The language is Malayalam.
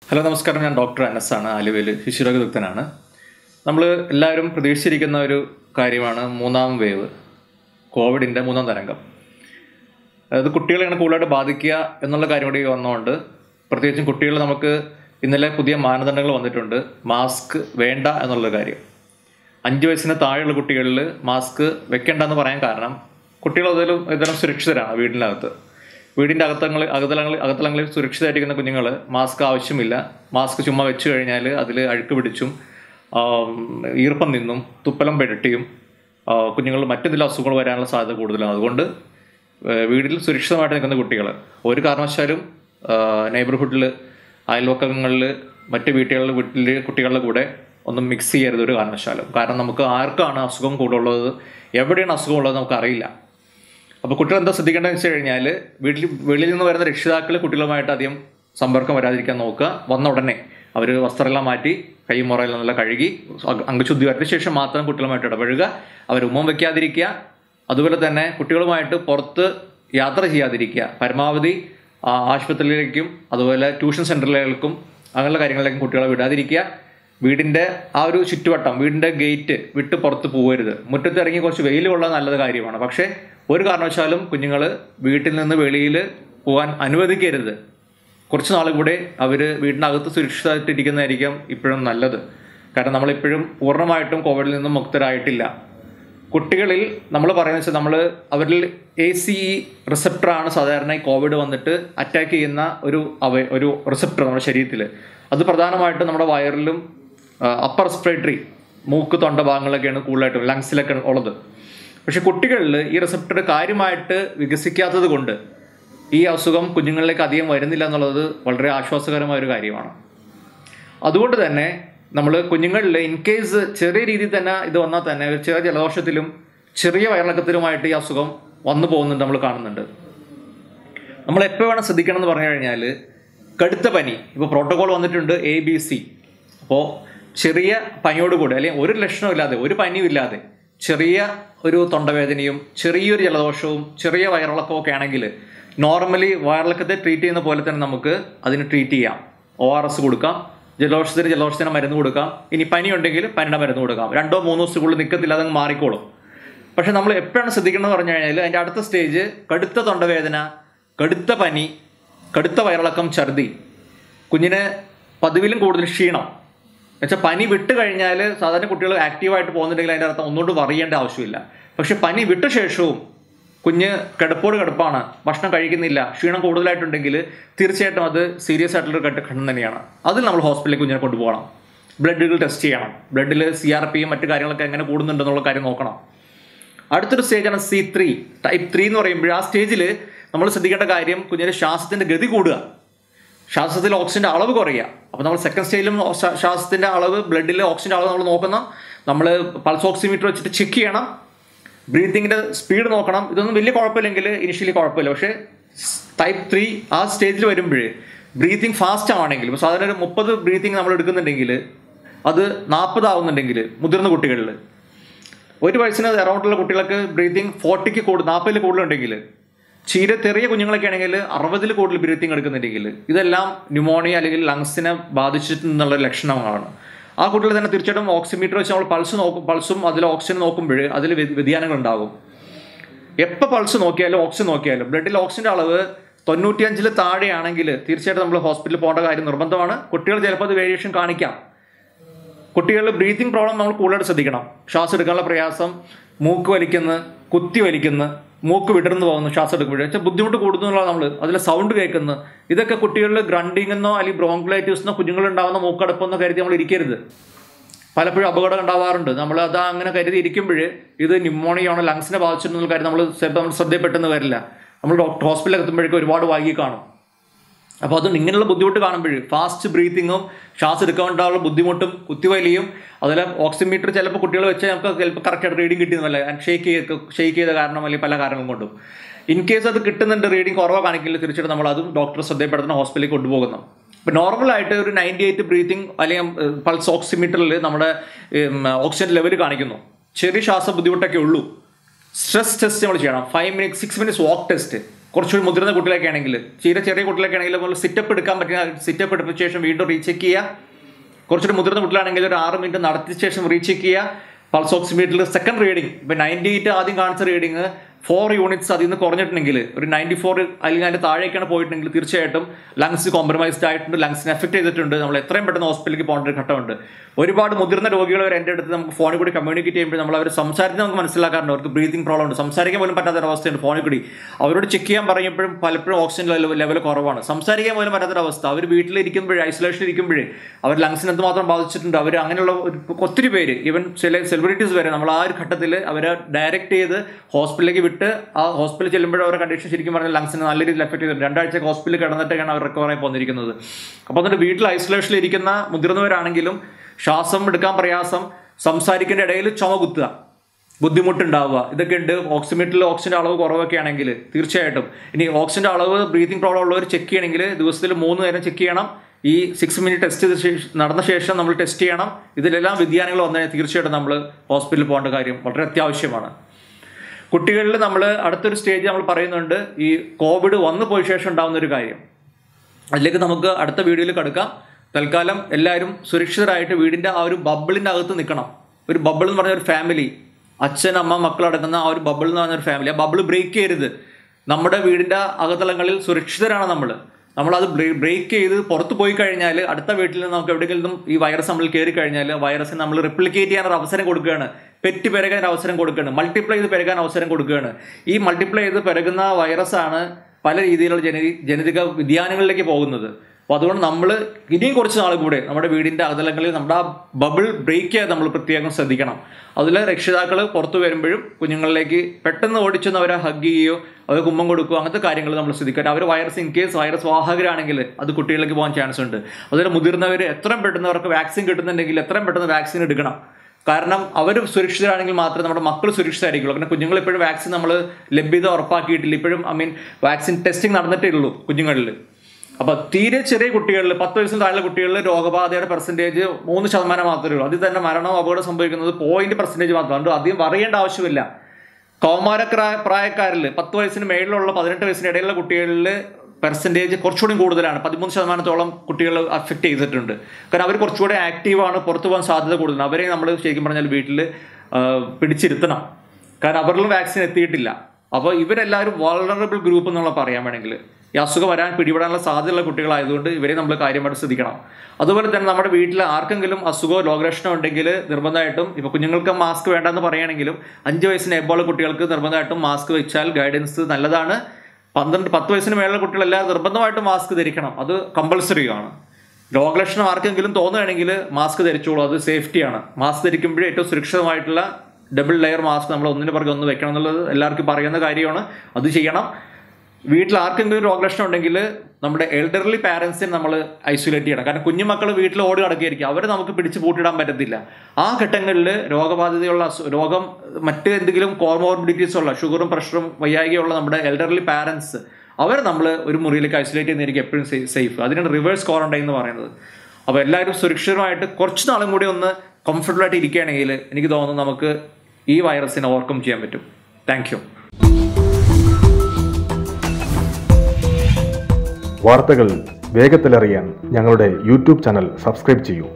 ഹലോ നമസ്കാരം ഞാൻ ഡോക്ടർ അനസാണ് ആലുവയിൽ ശിശുരോഗ വിദഗ്ധനാണ് നമ്മൾ എല്ലാവരും പ്രതീക്ഷിച്ചിരിക്കുന്ന ഒരു കാര്യമാണ് മൂന്നാം വേവ് കോവിഡിൻ്റെ മൂന്നാം തരംഗം അത് കുട്ടികളെയാണ് കൂടുതലായിട്ട് ബാധിക്കുക എന്നുള്ള കാര്യം കൂടി വന്നുകൊണ്ട് പ്രത്യേകിച്ചും കുട്ടികൾ നമുക്ക് ഇന്നലെ പുതിയ മാനദണ്ഡങ്ങൾ വന്നിട്ടുണ്ട് മാസ്ക് വേണ്ട എന്നുള്ള കാര്യം അഞ്ച് വയസ്സിന് താഴെയുള്ള കുട്ടികളിൽ മാസ്ക് വെക്കേണ്ടെന്ന് പറയാൻ കാരണം കുട്ടികൾ അതിലും ഇതരം സുരക്ഷിതരാണ് വീടിനകത്ത് വീടിൻ്റെ അകത്തങ്ങളിൽ അകത്തളങ്ങളിൽ അകത്തളങ്ങളിൽ സുരക്ഷിതമായിരിക്കുന്ന കുഞ്ഞുങ്ങൾ മാസ്ക് ആവശ്യമില്ല മാസ്ക് ചുമ്മാ വെച്ച് കഴിഞ്ഞാൽ അതിൽ അഴുക്ക് പിടിച്ചും ആം, ഈർപ്പം നിന്നും തുപ്പലം പെരട്ടിയും കുഞ്ഞുങ്ങൾ മറ്റെന്തെങ്കിലും അസുഖങ്ങൾ വരാനുള്ള സാധ്യത കൂടുതലാണ് അതുകൊണ്ട് ഏഹ്, വീട്ടിൽ സുരക്ഷിതമായിട്ട് നിൽക്കുന്ന കുട്ടികൾ ഒരു കാരണവശാലും നെയ്ബർഹുഡിൽ അയൽവക്കങ്ങളിൽ മറ്റ് വീട്ടുകളിൽ വീട്ടിൽ കുട്ടികളുടെ കൂടെ ഒന്നും മിക്സ് ചെയ്യരുത് ഒരു കാരണവശാലും കാരണം നമുക്ക് ആർക്കാണ് അസുഖം കൂടുതലുള്ളത് എവിടെയാണ് അസുഖം ഉള്ളത് നമുക്ക് അറിയില്ല അപ്പോൾ കുട്ടികൾ എന്താ ശ്രദ്ധിക്കേണ്ടതെന്ന് വെച്ച് കഴിഞ്ഞാൽ വീട്ടിൽ വെളിയിൽ നിന്ന് വരുന്ന രക്ഷിതാക്കൾ കുട്ടികളുമായിട്ട് അധികം സമ്പർക്കം വരാതിരിക്കാൻ നോക്കുക വന്ന ഉടനെ അവർ വസ്ത്രമെല്ലാം മാറ്റി കൈ മുറയെല്ലാം നല്ല കഴുകി അംഗ- അംഗശുദ്ധി വരുത്തിയ ശേഷം മാത്രം കുട്ടികളുമായിട്ട് ഇടപഴകുക അവർ ഉമ്മം വെക്കാതിരിക്കുക അതുപോലെ തന്നെ കുട്ടികളുമായിട്ട് പുറത്ത് യാത്ര ചെയ്യാതിരിക്കുക പരമാവധി ആ, ആശുപത്രിയിലേക്കും അതുപോലെ ട്യൂഷൻ സെൻ്ററുകളിലേക്കും അങ്ങനെയുള്ള കാര്യങ്ങളിലേക്കും കുട്ടികളെ വിടാതിരിക്കുക വീടിന്റെ ആ ഒരു ചുറ്റുവട്ടം വീടിന്റെ ഗേറ്റ് വിട്ട് പുറത്ത് പോകരുത് മുറ്റത്ത് ഇറങ്ങി കുറച്ച് വെയിൽ കൊള്ളാൻ നല്ലത് കാര്യമാണ് പക്ഷേ ഒരു കാരണവശാലും കുഞ്ഞുങ്ങൾ വീട്ടിൽ നിന്ന് വെളിയിൽ പോകാൻ അനുവദിക്കരുത് കുറച്ച് നാൾ കൂടെ അവർ വീടിനകത്ത് സുരക്ഷിതമായിട്ടിരിക്കുന്നതായിരിക്കും ഇപ്പോഴും നല്ലത് കാരണം നമ്മളിപ്പോഴും പൂർണ്ണമായിട്ടും കോവിഡിൽ നിന്നും മുക്തരായിട്ടില്ല കുട്ടികളിൽ നമ്മൾ പറയുന്നത് വെച്ചാൽ നമ്മൾ അവരിൽ എ സി ഇ റിസപ്റ്ററാണ് സാധാരണ ഈ കോവിഡ് വന്നിട്ട് അറ്റാക്ക് ചെയ്യുന്ന ഒരു അവ ഒരു റിസപ്റ്റർ നമ്മുടെ ശരീരത്തിൽ അത് പ്രധാനമായിട്ടും നമ്മുടെ വയറിലും അപ്പർ റെസ്പിറേറ്ററി മൂക്ക് തൊണ്ട ഭാഗങ്ങളിലൊക്കെയാണ് കൂടുതലായിട്ടും ലങ്സിലൊക്കെ ഉള്ളത് പക്ഷെ കുട്ടികളിൽ ഈ റിസപ്റ്റർ കാര്യമായിട്ട് വികസിക്കാത്തത് കൊണ്ട് ഈ അസുഖം കുഞ്ഞുങ്ങളിലേക്ക് അധികം വരുന്നില്ല എന്നുള്ളത് വളരെ ആശ്വാസകരമായ ഒരു കാര്യമാണ് അതുകൊണ്ട് തന്നെ നമ്മൾ കുഞ്ഞുങ്ങളിൽ ഇൻ കേസ് ചെറിയ രീതിയിൽ തന്നെ ഇത് വന്നാൽ തന്നെ ഒരു ചെറിയ ജലദോഷത്തിലും ചെറിയ വയറിളക്കത്തിലുമായിട്ട് ഈ അസുഖം വന്നു പോകുന്നുണ്ട് നമ്മൾ കാണുന്നുണ്ട് നമ്മൾ എപ്പോൾ വേണം ശ്രദ്ധിക്കണം എന്ന് പറഞ്ഞു കഴിഞ്ഞാൽ കടുത്ത പനി ഇപ്പോൾ പ്രോട്ടോകോൾ വന്നിട്ടുണ്ട് എ ബി സി അപ്പോൾ ചെറിയ പനിയോട് കൂടി അല്ലെങ്കിൽ ഒരു ലക്ഷണവും ഇല്ലാതെ ഒരു പനിയും ഇല്ലാതെ ചെറിയ ഒരു തൊണ്ടവേദനയും ചെറിയൊരു ജലദോഷവും ചെറിയ വയറിളക്കവും ഒക്കെ ആണെങ്കിൽ നോർമലി വയറിളക്കത്തെ ട്രീറ്റ് ചെയ്യുന്ന പോലെ തന്നെ നമുക്ക് അതിന് ട്രീറ്റ് ചെയ്യാം ഒ ആർ എസ് കൊടുക്കാം ജലദോഷത്തിന് ജലദോഷത്തിന് മരുന്ന് കൊടുക്കാം ഇനി പനി ഉണ്ടെങ്കിൽ പനിയുടെ മരുന്ന് കൊടുക്കാം രണ്ടോ മൂന്നോ ദിവസത്തിനുള്ളിൽ നിൽക്കത്തില്ല അതങ്ങ് മാറിക്കോളും പക്ഷെ നമ്മൾ എപ്പോഴാണ് ശ്രദ്ധിക്കുന്നത് പറഞ്ഞു കഴിഞ്ഞാൽ അതിൻ്റെ അടുത്ത സ്റ്റേജ് കടുത്ത തൊണ്ടവേദന കടുത്ത പനി കടുത്ത വയറിളക്കം ഛർദി കുഞ്ഞിന് പതിവിലും കൂടുതൽ ക്ഷീണം എന്നുവെച്ചാൽ പനി വിട്ട് കഴിഞ്ഞാൽ സാധാരണ കുട്ടികൾ ആക്റ്റീവായിട്ട് പോകുന്നുണ്ടെങ്കിൽ അതിൻ്റെ അർത്ഥം ഒന്നുകൊണ്ട് പറയേണ്ട ആവശ്യമില്ല പക്ഷെ പനി വിട്ട ശേഷവും കുഞ്ഞ് കിടപ്പോട് കിടപ്പാണ് ഭക്ഷണം കഴിക്കുന്നില്ല ക്ഷീണം കൂടുതലായിട്ടുണ്ടെങ്കിൽ തീർച്ചയായിട്ടും അത് സീരിയസ് ആയിട്ടുള്ള ഘട്ട- ഘട്ടം തന്നെയാണ് അതിൽ നമ്മൾ ഹോസ്പിറ്റലിൽ കുഞ്ഞിനെ കൊണ്ടുപോകണം ബ്ലഡുകൾ ടെസ്റ്റ് ചെയ്യണം ബ്ലഡിൽ സി ആർ പിയും മറ്റു കാര്യങ്ങളൊക്കെ എങ്ങനെ കൂടുന്നുണ്ടെന്നുള്ള കാര്യം നോക്കണം അടുത്തൊരു സ്റ്റേജാണ് സി ത്രീ ടൈപ്പ് ത്രീ എന്ന് പറയുമ്പോൾ ആ സ്റ്റേജിൽ നമ്മൾ ശ്രദ്ധിക്കേണ്ട കാര്യം കുഞ്ഞിന്റെ ശ്വാസത്തിന്റെ ഗതി കൂടുക ശ്വാസത്തിൽ ഓക്സിജന്റെ അളവ് കുറയുക അപ്പോൾ നമ്മൾ സെക്കൻഡ് സ്റ്റേജിലും ശ്വാ- ശ്വാസത്തിന്റെ അളവ് ബ്ലഡിലെ ഓക്സിജന്റെ അളവ് നമ്മൾ നോക്കണം നമ്മൾ പൾസ് ഓക്സിമീറ്റർ വെച്ചിട്ട് ചെക്ക് ചെയ്യണം ബ്രീത്തിങ്ങിന്റെ സ്പീഡ് നോക്കണം ഇതൊന്നും വലിയ കുഴപ്പമില്ലെങ്കിൽ ഇനിഷ്യലി കുഴപ്പമില്ല പക്ഷേ ടൈപ്പ് ത്രീ ആ സ്റ്റേജിൽ വരുമ്പോൾ ബ്രീത്തിങ് ഫാസ്റ്റ് ആണെങ്കിൽ ഇപ്പോൾ സാധാരണ ഒരു മുപ്പത് ബ്രീത്തിങ് നമ്മൾ എടുക്കുന്നുണ്ടെങ്കിൽ അത് നാൽപ്പതാവുന്നുണ്ടെങ്കിൽ മുതിർന്ന കുട്ടികളിൽ ഒരു വയസ്സിന് അറൗണ്ടുള്ള കുട്ടികൾക്ക് ബ്രീത്തിങ് ഫോർട്ടിക്ക് കൂടുതൽ നാൽപ്പതിൽ കൂടുതലുണ്ടെങ്കിൽ ചീര ചെറിയ കുഞ്ഞുങ്ങളൊക്കെ ആണെങ്കിൽ അറുപതിൽ കൂടുതൽ ബ്രീത്തിങ് എടുക്കുന്നുണ്ടെങ്കിൽ ഇതെല്ലാം ന്യൂമോണിയ അല്ലെങ്കിൽ ലങ്സിനെ ബാധിച്ചിട്ടുള്ള ലക്ഷണങ്ങളാണ് ആ കുട്ടികൾ തന്നെ തീർച്ചയായിട്ടും ഓക്സിമീറ്റർ വെച്ച് നമ്മൾ പൾസ് നോക്കും പൾസും അതിൽ ഓക്സിജൻ നോക്കുമ്പോൾ അതിൽ വ്യതിയാനങ്ങൾ ഉണ്ടാകും എപ്പോൾ പൾസ് നോക്കിയാലും ഓക്സിജൻ നോക്കിയാലും ബ്ലഡിൽ ഓക്സിജന്റെ അളവ് തൊണ്ണൂറ്റിയഞ്ചിൽ താഴെയാണെങ്കിൽ തീർച്ചയായിട്ടും നമ്മൾ ഹോസ്പിറ്റലിൽ പോകേണ്ട കാര്യം നിർബന്ധമാണ് കുട്ടികൾ ചിലപ്പോൾ അത് വേരിയേഷൻ കാണിക്കാം കുട്ടികളിൽ ബ്രീത്തിങ് പ്രോബ്ലം നമ്മൾ കൂടുതലായിട്ട് ശ്രദ്ധിക്കണം ശ്വാസം എടുക്കാനുള്ള പ്രയാസം മൂക്ക് വലിക്കുന്ന കുത്തി വലിക്കുന്ന മൂക്ക് വിടർന്നു പോകുന്നു ശ്വാസം എടുക്കുമ്പോഴേ വെച്ചാൽ ബുദ്ധിമുട്ട് കൂടുന്നുള്ള നമ്മൾ അതിൽ സൗണ്ട് കേൾക്കുന്നു ഇതൊക്കെ കുട്ടികളിൽ ഗ്രണ്ടിങ് എന്നോ അല്ലെങ്കിൽ ബ്രോങ്കുലൈറ്റിസ് എന്നോ കുഞ്ഞുങ്ങളുണ്ടാവുന്ന മൂക്കടപ്പെന്നോ കരുതി നമ്മൾ ഇരിക്കരുത് പലപ്പോഴും അപകടം ഉണ്ടാവാറുണ്ട് നമ്മൾ അത് അങ്ങനെ കരുതി ഇരിക്കുമ്പോൾ ഇത് ന്യൂമോണിയാണോ ലങ്സിനെ ബാധിച്ചിട്ടുള്ള കാര്യം നമ്മൾ ചിലപ്പോൾ നമ്മൾ ശ്രദ്ധയിൽപ്പെട്ടെന്ന് വരില്ല നമ്മൾ ഡോക്ടർ ഹോസ്പിറ്റലിൽ എത്തുമ്പോഴേക്കും ഒരുപാട് വൈകി കാണും അപ്പോൾ അത് ഇങ്ങനെയുള്ള ബുദ്ധിമുട്ട് കാണുമ്പോൾ ഫാസ്റ്റ് ബ്രീത്തിങ്ങും ശ്വാസം എടുക്കാനുള്ള ബുദ്ധിമുട്ടും കുത്തിവലിയും അതുപോലെ ഓക്സിമീറ്റർ ചിലപ്പോൾ കുട്ടികൾ വെച്ച് നമുക്ക് ചിലപ്പോൾ കറക്റ്റായിട്ട് റീഡിങ് കിട്ടിയെന്നല്ല ഷേക്ക് ചെയ്ത് ഷേക്ക് ചെയ്ത കാരണം അല്ലെങ്കിൽ പല കാരണങ്ങൾ കൊണ്ടും ഇൻ കേസ് അത് കിട്ടുന്നുണ്ട് റീഡിങ് കുറവ് കാണിക്കില്ല തീർച്ചയായിട്ടും നമ്മൾ അതും ഡോക്ടർ ശ്രദ്ധപ്പെടുത്തുന്ന ഹോസ്പിറ്റലിൽ കൊണ്ടുപോകുന്നു ഇപ്പം നോർമലായിട്ട് ഒരു നയൻറ്റി എയ്റ്റ് ബ്രീത്തിങ് അല്ലെങ്കിൽ പൾസ് ഓക്സിമീറ്ററിൽ നമ്മുടെ ഓക്സിജൻ ലെവൽ കാണിക്കുന്നു ചെറിയ ശ്വാസ ബുദ്ധിമുട്ടൊക്കെ ഉള്ളൂ സ്ട്രെസ് ടെസ്റ്റ് നമ്മൾ ചെയ്യണം five minute six minutes walk test കുറച്ചുകൂടി മുതിർന്ന കുട്ടികളൊക്കെ ആണെങ്കിൽ തീരെ ചെറിയ കുട്ടികളൊക്കെ ആണെങ്കിൽ നമ്മൾ സിറ്റപ്പ് എടുക്കാൻ പറ്റുന്ന സിറ്റപ്പ് എടുത്ത ശേഷം വീണ്ടും റീചെക്ക് ചെയ്യുക കുറച്ചുകൂടി മുതിർന്ന കുട്ടികളാണെങ്കിൽ ഒരു ആറ് മിനിറ്റ് നടത്തിയ ശേഷം റീചെക്ക് ചെയ്യുക പൾസ് ഓക്സിമീറ്ററിൽ സെക്കൻഡ് റീഡിംഗ് ഇപ്പം നയൻറ്റി എയ്റ്റ് ആദ്യം കാണിച്ച റീഡിങ് ഫോർ യൂണിറ്റ്സ് അതിൽ നിന്ന് കുറഞ്ഞിട്ടുണ്ടെങ്കിൽ ഒരു നയൻറ്റി ഫോർ അല്ലെങ്കിൽ അതിൻ്റെ താഴേക്കാണ് പോയിട്ടുണ്ടെങ്കിൽ തീർച്ചയായിട്ടും ലങ്സ് കോംപ്രമൈസ്ഡ് ആയിട്ടുണ്ട് ലങ്സിനെ എഫക്ട് ചെയ്തിട്ടുണ്ട് നമ്മൾ എത്രയും പെട്ടെന്ന് ഹോസ്പിറ്റലിലേക്ക് പോകേണ്ട ഒരു ഘട്ടമുണ്ട് ഒരുപാട് മുതിർന്ന രോഗികൾ വരെ എൻ്റെ അടുത്ത് നമുക്ക് ഫോണിൽ കൂടി കമ്മ്യൂണിക്കേറ്റ് ചെയ്യുമ്പോൾ നമ്മൾ അവർ സംസാരിച്ച് നമുക്ക് മനസ്സിലാക്കാറുണ്ട് അവർക്ക് ബ്രീതിങ് പ്രോബ്ലം ഉണ്ട് സംസാരിക്കാൻ പോലും പറ്റാത്ത ഒരു അവസ്ഥയുണ്ട് ഫോണിൽ കൂടി അവരോട് ചെക്ക് ചെയ്യാൻ പറയുമ്പോഴും പലപ്പോഴും ഓക്സിജൻ ലെവൽ കുറവാണ് സംസാരിക്കാൻ പോലും പറ്റാത്തൊരവസ്ഥ അവർ വീട്ടിലിരിക്കുമ്പോഴേ ഐസൊലേഷനിൽ ഇരിക്കുമ്പോഴേ അവർ ലങ്സിന് എന്തുമാത്രം ബാധിച്ചിട്ടുണ്ട് അവർ അങ്ങനെയുള്ള ഒരു ഒത്തിരി പേര് ഈവൻ ചില സെലിബ്രിറ്റീസ് വരെ നമ്മൾ ആ ഒരു ഘട്ടത്തിൽ അവരെ ഡയറക്റ്റ് ചെയ്ത് ഹോസ്പിറ്റലിലേക്ക് വിട്ട് ആ ഹോസ്പിറ്റലിൽ ചെല്ലുമ്പോൾ അവരുടെ കണ്ടീഷൻ ശരിക്കും പറഞ്ഞാൽ ലങ്സിന് നല്ല രീതിയിൽ എഫക്ട് ചെയ്തിട്ടുണ്ട് രണ്ടാഴ്ച ഹോസ്പിറ്റലിൽ കിടന്നിട്ടാണ് അവർ റിക്കവർ ആയി പോന്നിരിക്കുന്നത് അപ്പോൾ എന്നിട്ട് വീട്ടിൽ ഐസൊലേഷനിൽ ഇരിക്കുന്ന മുതിർന്നവരാണെങ്കിലും ശ്വാസം എടുക്കാൻ പ്രയാസം സംസാരിക്കേണ്ട ഇടയിൽ ചുമ കുത്തുക ബുദ്ധിമുട്ടുണ്ടാവുക ഇതൊക്കെ ഉണ്ട് ഓക്സിമീറ്ററിൽ ഓക്സിജൻ്റെ അളവ് കുറവൊക്കെ ആണെങ്കിൽ തീർച്ചയായിട്ടും ഇനി ഓക്സിജൻ്റെ അളവ് ബ്രീതിങ് പ്രോബ്ലം ഉള്ളവർ ചെക്ക് ചെയ്യണമെങ്കിൽ ദിവസത്തിൽ മൂന്ന് നേരം ചെക്ക് ചെയ്യണം ഈ സിക്സ് മിനിറ്റ് ടെസ്റ്റ് ചെയ്ത ശേഷം നടന്ന ശേഷം നമ്മൾ ടെസ്റ്റ് ചെയ്യണം ഇതിലെല്ലാം വ്യതിയാനങ്ങൾ വന്നാൽ തീർച്ചയായിട്ടും നമ്മൾ ഹോസ്പിറ്റലിൽ പോകേണ്ട കാര്യം വളരെ അത്യാവശ്യമാണ് കുട്ടികളിൽ നമ്മൾ അടുത്തൊരു സ്റ്റേജ് നമ്മൾ പറയുന്നുണ്ട് ഈ കോവിഡ് വന്നു പോയ ശേഷം ഉണ്ടാകുന്ന ഒരു കാര്യം അതിലേക്ക് നമുക്ക് അടുത്ത വീഡിയോയിൽ കടക്കാം തൽക്കാലം എല്ലാവരും സുരക്ഷിതരായിട്ട് വീടിൻ്റെ ആ ഒരു ബബിളിൻ്റെ അകത്ത് നിൽക്കണം ഒരു ബബിൾ എന്ന് പറഞ്ഞ ഒരു ഫാമിലി അച്ഛൻ അമ്മ മക്കൾ അടങ്ങുന്ന ആ ഒരു ബബിൾ എന്ന് പറഞ്ഞ ഒരു ഫാമിലി ആ ബബിൾ ബ്രേക്ക് ചെയ്യരുത് നമ്മുടെ വീടിൻ്റെ അകത്തളങ്ങളിൽ സുരക്ഷിതരാണ് നമ്മൾ നമ്മളത് ബ്രേക്ക് ചെയ്ത് പുറത്ത് പോയി കഴിഞ്ഞാൽ അടുത്ത വീട്ടിൽ നിന്ന് നമുക്ക് എവിടെയെങ്കിലും ഈ വൈറസ് നമ്മൾ കയറി കഴിഞ്ഞാൽ വൈറസിന് നമ്മൾ റിപ്ലിക്കേറ്റ് ചെയ്യാൻ ഒരു അവസരം കൊടുക്കുകയാണ് പെറ്റ് പെരുകാൻ അവസരം കൊടുക്കുകയാണ് മൾട്ടിപ്ലൈ ചെയ്ത് പെരുകാൻ അവസരം കൊടുക്കുകയാണ് ഈ മൾട്ടിപ്ലൈ ചെയ്ത് പെരുകുന്ന വൈറസാണ് പല രീതിയിലുള്ള ജനതി ജനിതക വ്യതിയാനങ്ങളിലേക്ക് പോകുന്നത് അപ്പോൾ അതുകൊണ്ട് നമ്മൾ ഇനിയും കുറച്ച് നാൾ കൂടെ നമ്മുടെ വീടിൻ്റെ അകലങ്ങളിൽ നമ്മുടെ ആ ബബിൾ ബ്രേക്ക് ചെയ്യാൻ നമ്മൾ പ്രത്യേകം ശ്രദ്ധിക്കണം അതിൽ രക്ഷിതാക്കൾ പുറത്തു വരുമ്പോഴും കുഞ്ഞുങ്ങളിലേക്ക് പെട്ടെന്ന് ഓടിച്ചെന്ന് അവരെ ഹഗ് ചെയ്യുകയോ അവർ കുമ്മം കൊടുക്കുകയോ അങ്ങനത്തെ കാര്യങ്ങൾ നമ്മൾ ശ്രദ്ധിക്കുക അവർ വൈറസ് ഇൻ കേസ് വൈറസ് വാഹകരാണെങ്കിൽ അത് കുട്ടികളിലേക്ക് പോകാൻ ചാൻസ് ഉണ്ട് അതുപോലെ മുതിർന്നവർ എത്രയും പെട്ടെന്ന് അവർക്ക് വാക്സിൻ കിട്ടുന്നുണ്ടെങ്കിൽ എത്രയും പെട്ടെന്ന് വാക്സിൻ എടുക്കണം കാരണം അവർ സുരക്ഷിതരാണെങ്കിൽ മാത്രമേ നമ്മുടെ മക്കൾ സുരക്ഷിതരായിരിക്കുള്ളൂ കാരണം കുഞ്ഞുങ്ങൾ ഇപ്പോഴും വാക്സിൻ നമ്മൾ ലഭ്യത ഉറപ്പാക്കിയിട്ടില്ല ഇപ്പോഴും ഐ മീൻ വാക്സിൻ ടെസ്റ്റിംഗ് നടന്നിട്ടേ ഉള്ളൂ കുഞ്ഞുങ്ങളിൽ അപ്പൊ തീരെ ചെറിയ കുട്ടികളിൽ പത്ത് വയസ്സിന് താഴെ കുട്ടികളിൽ രോഗബാധയുടെ പെർസെൻറ്റേജ് മൂന്ന് ശതമാനം മാത്രമേ ഉള്ളൂ അതിൽ തന്നെ മരണവും അപകടം സംഭവിക്കുന്നത് പോയിന്റ് പെർസെൻറ്റേജ് മാത്രമാണ് അതുകൊണ്ട് അധികം പറയേണ്ട ആവശ്യമില്ല കൗമാര പ്രായക്കാരിൽ പത്ത് വയസ്സിന് മേളിലുള്ള പതിനെട്ട് വയസ്സിന് ഇടയിലുള്ള കുട്ടികളിൽ പെർസെൻറ്റേജ് കുറച്ചുകൂടി കൂടുതലാണ് പതിമൂന്ന് ശതമാനത്തോളം കുട്ടികൾ അഫക്റ്റ് ചെയ്തിട്ടുണ്ട് കാരണം അവർ കുറച്ചുകൂടി ആക്റ്റീവാണ് പുറത്തു പോകാൻ സാധ്യത കൂടുതലാണ് അവരെ നമ്മൾ ശരിക്കും പറഞ്ഞാൽ വീട്ടിൽ പിടിച്ചിരുത്തണം കാരണം അവരിലും വാക്സിൻ എത്തിയിട്ടില്ല അപ്പോൾ ഇവരെല്ലാവരും വളറബിൾ ഗ്രൂപ്പ് എന്നുള്ള പറയാൻ വേണമെങ്കിൽ ഈ അസുഖം വരാൻ പിടിപെടാനുള്ള സാധ്യതയുള്ള കുട്ടികളായതുകൊണ്ട് ഇവരെ നമ്മൾ കാര്യമായിട്ട് ശ്രദ്ധിക്കണം അതുപോലെ തന്നെ നമ്മുടെ വീട്ടിൽ ആർക്കെങ്കിലും അസുഖമോ രോഗലക്ഷണമോ ഉണ്ടെങ്കിൽ നിർബന്ധമായിട്ടും ഇപ്പോൾ കുഞ്ഞുങ്ങൾക്ക് മാസ്ക് വേണ്ടെന്ന് പറയുകയാണെങ്കിലും അഞ്ച് വയസ്സിന് എബോള കുട്ടികൾക്ക് നിർബന്ധമായിട്ടും മാസ്ക് വെച്ചാൽ ഗൈഡൻസ് നല്ലതാണ് പന്ത്രണ്ട് പത്ത് വയസ്സിന് മേലുള്ള കുട്ടികളെല്ലാം നിർബന്ധമായിട്ടും മാസ്ക് ധരിക്കണം അത് കമ്പൾസറി ആണ് രോഗലക്ഷണം ആർക്കെങ്കിലും തോന്നുകയാണെങ്കിൽ മാസ്ക് ധരിച്ചോളൂ അത് സേഫ്റ്റിയാണ് മാസ്ക് ധരിക്കുമ്പോഴേ ഏറ്റവും സുരക്ഷിതമായിട്ടുള്ള ഡബിൾ ലെയർ മാസ്ക് നമ്മൾ ഒന്നിന് പുറകെ ഒന്ന് വെക്കണം എന്നുള്ളത് എല്ലാവർക്കും പറയുന്ന കാര്യമാണ് അത് ചെയ്യണം വീട്ടിൽ ആർക്കെങ്കിലും രോഗലക്ഷണം ഉണ്ടെങ്കിൽ നമ്മുടെ എൽഡർലി പാരൻസിനെ നമ്മൾ ഐസൊലേറ്റ് ചെയ്യണം കാരണം കുഞ്ഞുമക്കൾ വീട്ടിൽ ഓടി കിടക്കുകയായിരിക്കും അവർ നമുക്ക് പിടിച്ച് പൂട്ടിടാൻ പറ്റത്തില്ല ആ ഘട്ടങ്ങളിൽ രോഗബാധിതയുള്ള രോഗം മറ്റ് എന്തെങ്കിലും കോർമോർബിഡിറ്റീസ് ഉള്ള ഷുഗറും പ്രഷറും വയ്യായികയുള്ള നമ്മുടെ എൽഡർലി പാരൻസ് അവർ നമ്മൾ ഒരു മുറിയിലേക്ക് ഐസൊലേറ്റ് ചെയ്യുന്നതായിരിക്കും എപ്പോഴും സേഫ് അതിനാണ് റിവേഴ്സ് ക്വാറന്റൈൻ എന്ന് പറയുന്നത് അപ്പോൾ എല്ലാവരും സുരക്ഷിതമായിട്ട് കുറച്ച് നാളും കൂടി ഒന്ന് കംഫർട്ടബിൾ ആയിട്ട് ഇരിക്കുകയാണെങ്കിൽ എനിക്ക് തോന്നുന്നു നമുക്ക് ഈ വൈറസിനെ ഓവർകം ചെയ്യാൻ പറ്റും താങ്ക് യു വാർത്തകൾ വേഗത്തിലറിയാൻ ഞങ്ങളുടെ യൂട്യൂബ് ചാനൽ സബ്സ്ക്രൈബ് ചെയ്യൂ